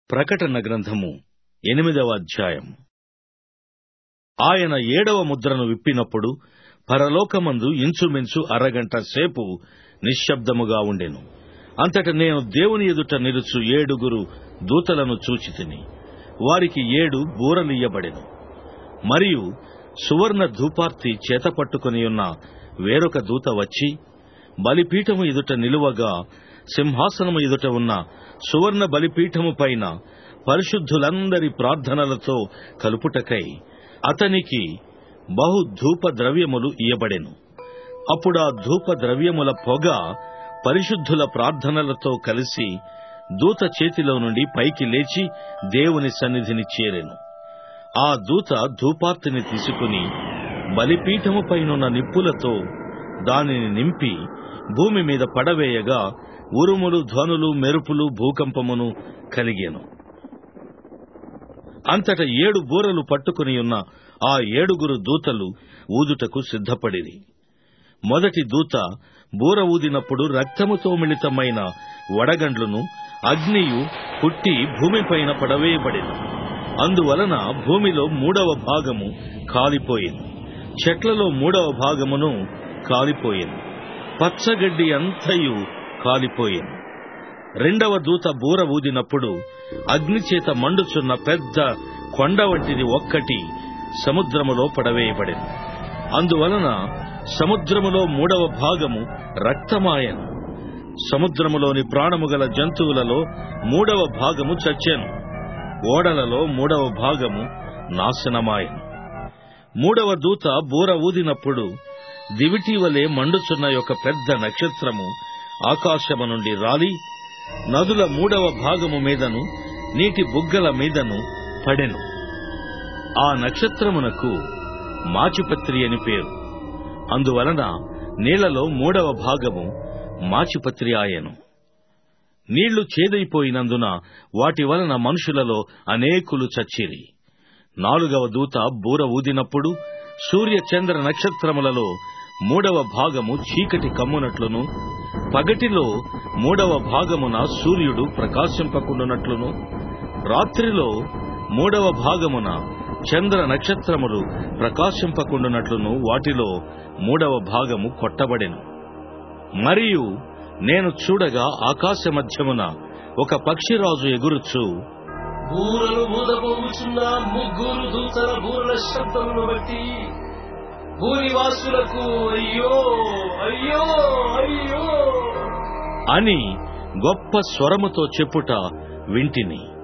ప్రకటన గ్రంథము ఎనిమిదవ అధ్యాయం ఆయన ఏడవ ముద్రను విప్పినప్పుడు పరలోకమందు ఇంచుమించు అరగంట సేపు నిశ్శబ్దముగా ఉండెను అంతట నేను దేవుని ఎదుట నిలుచు ఏడుగురు దూతలను చూచితిని వారికి ఏడు బూరలియ్యబడెను మరియు సువర్ణ ధూపార్తి చేత పట్టుకొనియున్న వేరొక దూత వచ్చి బలిపీఠము ఎదుట నిలువగా సింహాసనము ఎదుట ఉన్న సువర్ణ బలిపీఠము పైన పరిశుద్ధులందరి ప్రార్థనలతో కలుపుటకై అతనికి బహు ధూప ద్రవ్యములు ఇయ్యబడెను అప్పుడా ధూప ద్రవ్యముల పొగ పరిశుద్ధుల ప్రార్థనలతో కలిసి దూత చేతిలో నుండి పైకి లేచి దేవుని సన్నిధిని చేరెను ఆ దూత ధూపార్తిని తీసుకుని బలిపీఠము పైనున్న నిప్పులతో దానిని నింపి భూమి మీద పడవేయగా ఉరుములు ధ్వనులు మెరుపులు భూకంపమును కలిగెను అంతట ఏడు బూరలు పట్టుకుని ఉన్న ఆ ఏడుగురు దూతలు ఊదుటకు సిద్ధపడిరి మొదటి దూత బూర ఊదినప్పుడు రక్తముతో మిళితమైన వడగండ్లును అగ్నియు పుట్టి భూమిపైన పడవేయబడింది అందువలన భూమిలో మూడవ భాగము కాలిపోయింది చెట్లలో మూడవ భాగమును కాలిపోయింది పచ్చగడ్డి అంతయు కాలిపోయింది రెండవ దూత బూర ఊదినప్పుడు అగ్నిచేత మండుచున్న పెద్ద కొండ వంటిది ఒక్కటి సముద్రములో పడవేయబడింది అందువలన సముద్రములో మూడవ భాగము రక్తమాయను సముద్రములోని ప్రాణము గల జంతువులలో మూడవ భాగము చచ్చెను ఓడలలో మూడవ భాగము నాశనమాయను మూడవ దూత బూర ఊదినప్పుడు దివిటి వలె మండుచున్న యొక్క పెద్ద నక్షత్రము ఆకాశము నుండి రాలి నదుల మూడవ భాగము మీదను నీటి బుగ్గల మీదను పడెను ఆ నక్షత్రమునకు మాచిపత్రి అని పేరు అందువలన నీళ్లలో మూడవ భాగము మాచిపత్రి ఆయను నీళ్లు చేదైపోయినందున వాటి వలన మనుషులలో అనేకులు చచ్చిరి నాలుగవ దూత బూర ఊదినప్పుడు సూర్య చంద్ర నక్షత్రములలో మూడవ భాగము చీకటి కమ్మునట్లును పగటిలో మూడవ భాగమున సూర్యుడు ప్రకాశింపకుండునట్లును రాత్రిలో మూడవ భాగమున చంద్ర నక్షత్రములు ప్రకాశింపకుండునట్లును వాటిలో మూడవ భాగము కొట్టబడెను మరియు నేను చూడగా ఆకాశ మధ్యమున ఒక పక్షిరాజు ఎగురుచు బూరలు ఊదబోచున్న ముగ్గురు దూతల బూరల శబ్దమును బట్టి భూనివాసులకు అయ్యో అయ్యో అయ్యో అని గొప్ప స్వరముతో చెప్పుట వింటిని